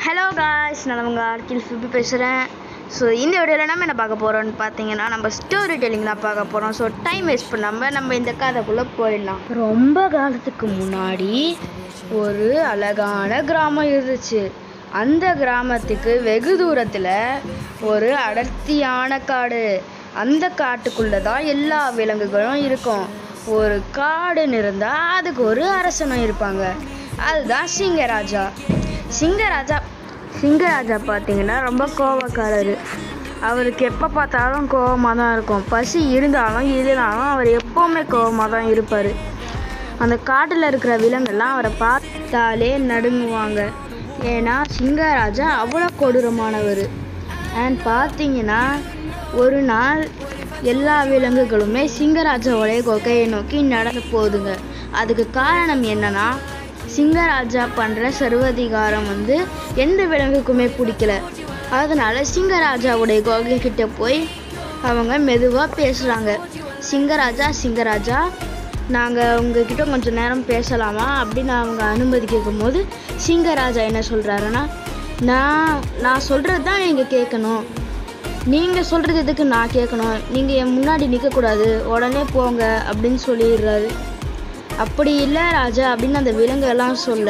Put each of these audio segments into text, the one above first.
hello guys நான் உங்கள் ஆர்கில் ஃபிபி பேசுகிறேன் ஸோ இந்த வீடியோவில் நம்ம என்ன பார்க்க போகிறோம்னு பார்த்தீங்கன்னா நம்ம ஸ்டோரி டெல்லிங் தான் பார்க்க போகிறோம் ஸோ டைம் வேஸ்ட் பண்ணாமல் நம்ம இந்த கதைக்குள்ளே போயிடலாம் ரொம்ப காலத்துக்கு முன்னாடி ஒரு அழகான கிராமம் இருந்துச்சு அந்த கிராமத்துக்கு வெகு தூரத்தில் ஒரு அடர்த்தியான காடு அந்த காட்டுக்குள்ளே தான் எல்லா விலங்குகளும் இருக்கும் ஒரு காடுன்னு இருந்தால் அதுக்கு ஒரு அரசனும் இருப்பாங்க அதுதான் சிங்கராஜா சிங்கராஜா சிங்கராஜா பார்த்தீங்கன்னா ரொம்ப கோவக்காரர் அவருக்கு எப்போ பார்த்தாலும் கோவமாக தான் இருக்கும் பசி இருந்தாலும் இல்லைனாலும் அவர் எப்போவுமே கோவமாக தான் இருப்பார் அந்த காட்டில் இருக்கிற விலங்கெல்லாம் அவரை பார்த்தாலே நடுங்குவாங்க ஏன்னா சிங்கராஜா அவ்வளோ கொடூரமானவர் அண்ட் பார்த்தீங்கன்னா ஒரு நாள் எல்லா விலங்குகளுமே சிங்கராஜாவோடைய கொகையை நோக்கி நடந்து போகுதுங்க அதுக்கு காரணம் என்னன்னா சிங்கராஜா பண்ணுற சர்வதிகாரம் வந்து எந்த விலங்குக்குமே பிடிக்கல அதனால சிங்கராஜாவுடைய குகை கிட்ட போய் அவங்க மெதுவாக பேசுகிறாங்க சிங்கராஜா சிங்கராஜா நாங்கள் உங்ககிட்ட கொஞ்சம் நேரம் பேசலாமா அப்படின்னு அவங்க அனுமதி கேட்கும்போது சிங்கராஜா என்ன சொல்கிறாருன்னா நான் நான் சொல்கிறது தான் நீங்கள் கேட்கணும் நீங்கள் சொல்கிறது எதுக்கு நான் கேட்கணும் நீங்கள் என் முன்னாடி நிற்கக்கூடாது உடனே போங்க அப்படின்னு சொல்லிடுறாரு அப்படி இல்லை ராஜா அப்படின்னு அந்த விலங்கெல்லாம் சொல்ல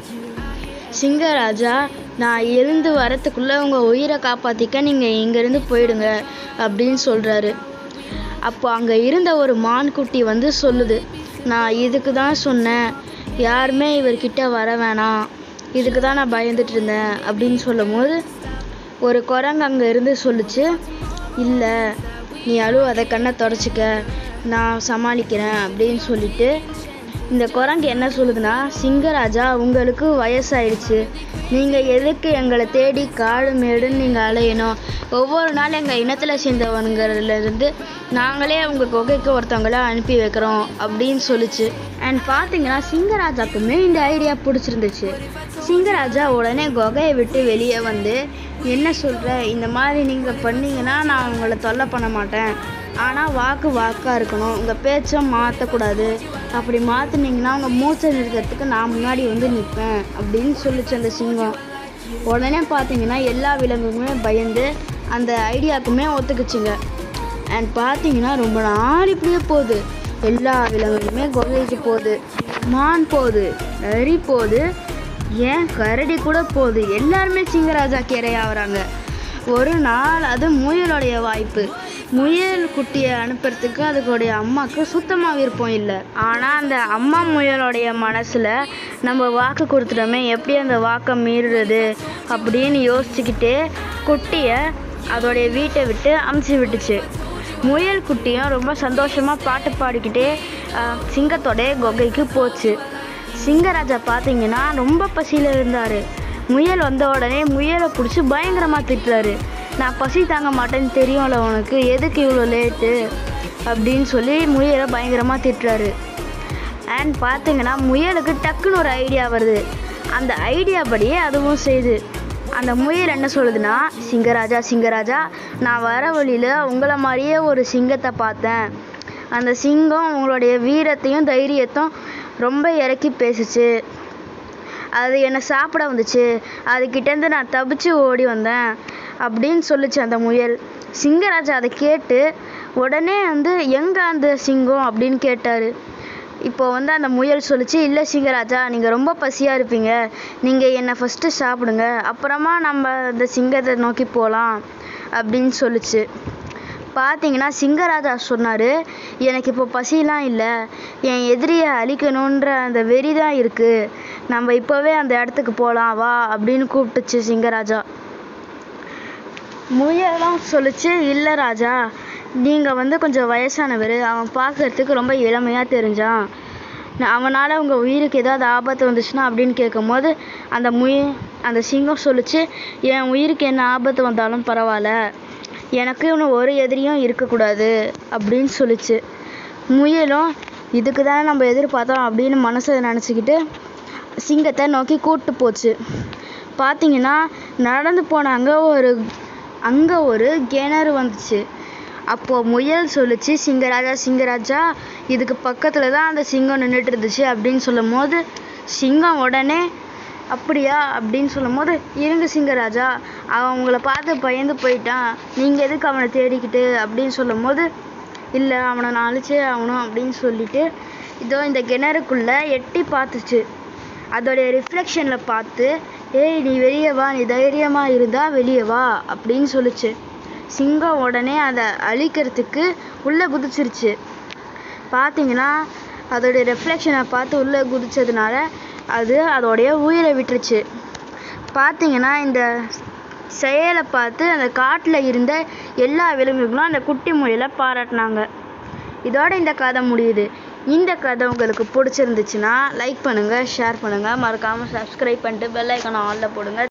சிங்கராஜா நான் எழுந்து வரத்துக்குள்ளே உங்கள் உயிரை காப்பாற்றிக்க நீங்கள் இங்கேருந்து போயிடுங்க அப்படின்னு சொல்கிறாரு அப்போ அங்கே இருந்த ஒரு மான்குட்டி வந்து சொல்லுது நான் இதுக்கு தான் சொன்னேன் யாருமே இவர்கிட்ட வர வேணாம் இதுக்கு தான் நான் பயந்துட்டு இருந்தேன் அப்படின்னு சொல்லும் போது ஒரு குரங்கு அங்கே இருந்து சொல்லுச்சு இல்லை நீ அழுவாத கண்ணை தொடச்சிக்க நான் சமாளிக்கிறேன் அப்படின்னு சொல்லிட்டு இந்த குரங்கு என்ன சொல்லுதுன்னா சிங்கராஜா உங்களுக்கு வயசாயிடுச்சு நீங்கள் எதுக்கு எங்களை தேடி காடு மேடுன்னு நீங்கள் அலையணும் ஒவ்வொரு நாள் எங்கள் இனத்தில் சேர்ந்தவங்கிறதுலேருந்து நாங்களே உங்கள் குகைக்கு ஒருத்தவங்கள அனுப்பி வைக்கிறோம் அப்படின்னு சொல்லிச்சு அண்ட் பார்த்தீங்கன்னா சிங்கராஜாக்குமே இந்த ஐடியா பிடிச்சிருந்துச்சு சிங்கராஜா உடனே குகையை விட்டு வெளியே வந்து என்ன சொல்கிற இந்த மாதிரி நீங்கள் பண்ணீங்கன்னா நான் உங்களை தொல்லை பண்ண மாட்டேன் ஆனால் வாக்கு வாக்காக இருக்கணும் உங்கள் பேச்சை மாற்றக்கூடாது அப்படி மாற்றினீங்கன்னா உங்கள் மூச்சை நிறுத்துறதுக்கு நான் முன்னாடி வந்து நிற்பேன் அப்படின்னு சொல்லிச்சு அந்த சிங்கம் உடனே பார்த்தீங்கன்னா எல்லா விலங்குமே பயந்து அந்த ஐடியாவுக்குமே ஒத்துக்குச்சுங்க அண்ட் பார்த்தீங்கன்னா ரொம்ப நாள் இப்படியே போகுது எல்லா விலங்குகளுமே குகைக்கு போகுது மான் போகுது நரி போகுது ஏன் கரடி கூட போகுது எல்லாருமே சிங்கராஜா ஆகுறாங்க ஒரு நாள் அது முயலுடைய வாய்ப்பு முயல் குட்டியை அனுப்புறதுக்கு அதுக்குடைய அம்மாவுக்கு சுத்தமாக விருப்பம் இல்லை ஆனால் அந்த அம்மா முயலுடைய மனசில் நம்ம வாக்கு கொடுத்துட்டோமே எப்படி அந்த வாக்கை மீறுறது அப்படின்னு யோசிச்சுக்கிட்டே குட்டியை அதோடைய வீட்டை விட்டு அமுச்சு விட்டுச்சு முயல் குட்டியும் ரொம்ப சந்தோஷமாக பாட்டு பாடிக்கிட்டே ஆஹ், சிங்கத்தோடைய குகைக்கு போச்சு சிங்கராஜா பார்த்தீங்கன்னா ரொம்ப பசியில் இருந்தார் முயல் வந்த உடனே முயலை பிடிச்சி பயங்கரமாக திட்டுறாரு நான் பசி தாங்க மாட்டேன்னு தெரியும்ல உனக்கு எதுக்கு இவ்வளோ லேட்டு அப்படின்னு சொல்லி முயலை பயங்கரமாக திட்டுறாரு அண்ட் பார்த்தீங்கன்னா முயலுக்கு டக்குன்னு ஒரு ஐடியா வருது அந்த ஐடியா படியே அதுவும் செய்யுது அந்த முயல் என்ன சொல்லுதுன்னா சிங்கராஜா சிங்கராஜா நான் வர வழியில் உங்களை மாதிரியே ஒரு சிங்கத்தை பார்த்தேன் அந்த சிங்கம் உங்களுடைய வீரத்தையும் தைரியத்தையும் ரொம்ப இறக்கி பேசுச்சு அது என்னை சாப்பிட வந்துச்சு அதுக்கிட்டேருந்து நான் தப்பிச்சு ஓடி வந்தேன் அப்படின்னு சொல்லுச்சு அந்த முயல் சிங்கராஜா அதை கேட்டு உடனே வந்து எங்கே அந்த சிங்கம் அப்படின்னு கேட்டார் இப்போ வந்து அந்த முயல் சொல்லுச்சு இல்லை சிங்கராஜா நீங்கள் ரொம்ப பசியாக இருப்பீங்க நீங்கள் என்னை ஃபஸ்ட்டு சாப்பிடுங்க அப்புறமா நம்ம அந்த சிங்கத்தை நோக்கி போகலாம் அப்படின்னு சொல்லுச்சு பார்த்தீங்கன்னா சிங்கராஜா சொன்னார் எனக்கு இப்போ பசிலாம் இல்லை என் எதிரியை அழிக்கணுன்ற அந்த வெறி தான் இருக்குது நம்ம இப்போவே அந்த இடத்துக்கு போகலாம் வா அப்படின்னு கூப்பிட்டுச்சு சிங்கராஜா முயலும் சொல்லுச்சு இல்லை ராஜா நீங்கள் வந்து கொஞ்சம் வயசானவர் அவன் பார்க்கறதுக்கு ரொம்ப இளமையாக தெரிஞ்சான் அவனால் உங்கள் உயிருக்கு ஏதாவது ஆபத்து வந்துச்சுன்னா அப்படின்னு கேட்கும்போது அந்த முய அந்த சிங்கம் சொல்லுச்சு என் உயிருக்கு என்ன ஆபத்து வந்தாலும் பரவாயில்ல எனக்கு இன்னும் ஒரு எதிரியும் இருக்கக்கூடாது அப்படின்னு சொல்லுச்சு முயலும் இதுக்கு தானே நம்ம எதிர்பார்த்தோம் அப்படின்னு மனசை நினச்சிக்கிட்டு சிங்கத்தை நோக்கி கூப்பிட்டு போச்சு பார்த்தீங்கன்னா நடந்து போனாங்க ஒரு அங்கே ஒரு கிணறு வந்துச்சு அப்போது முயல் சொல்லுச்சு சிங்கராஜா சிங்கராஜா இதுக்கு பக்கத்தில் தான் அந்த சிங்கம் நின்றுட்டு இருந்துச்சு அப்படின்னு சொல்லும் போது சிங்கம் உடனே அப்படியா அப்படின்னு சொல்லும்போது இருங்க சிங்கராஜா அவன் உங்களை பார்த்து பயந்து போயிட்டான் நீங்கள் எதுக்கு அவனை தேடிக்கிட்டு அப்படின்னு சொல்லும்போது இல்லை அவனை நான் அழிச்சே ஆகணும் அப்படின்னு சொல்லிட்டு இதோ இந்த கிணறுக்குள்ளே எட்டி பார்த்துச்சு அதோடைய ரிஃப்ளெக்ஷனில் பார்த்து ஏய் நீ வெளியே வா நீ தைரியமாக இருந்தா வெளியே வா அப்படின்னு சொல்லுச்சு சிங்கம் உடனே அதை அழிக்கிறதுக்கு உள்ளே குதிச்சிருச்சு பார்த்தீங்கன்னா அதோடைய ரெஃப்ளெக்ஷனை பார்த்து உள்ளே குதிச்சதுனால அது அதோடைய உயிரை விட்டுருச்சு பார்த்தீங்கன்னா இந்த செயலை பார்த்து அந்த காட்டில் இருந்த எல்லா விலங்குகளும் அந்த குட்டி மொழியில பாராட்டினாங்க இதோட இந்த கதை முடியுது இந்த கதை உங்களுக்கு பிடிச்சிருந்துச்சுன்னா லைக் பண்ணுங்கள் ஷேர் பண்ணுங்கள் மறக்காமல் சப்ஸ்கிரைப் பண்ணிட்டு பெல் ஐக்கானை ஆனில் போடுங்க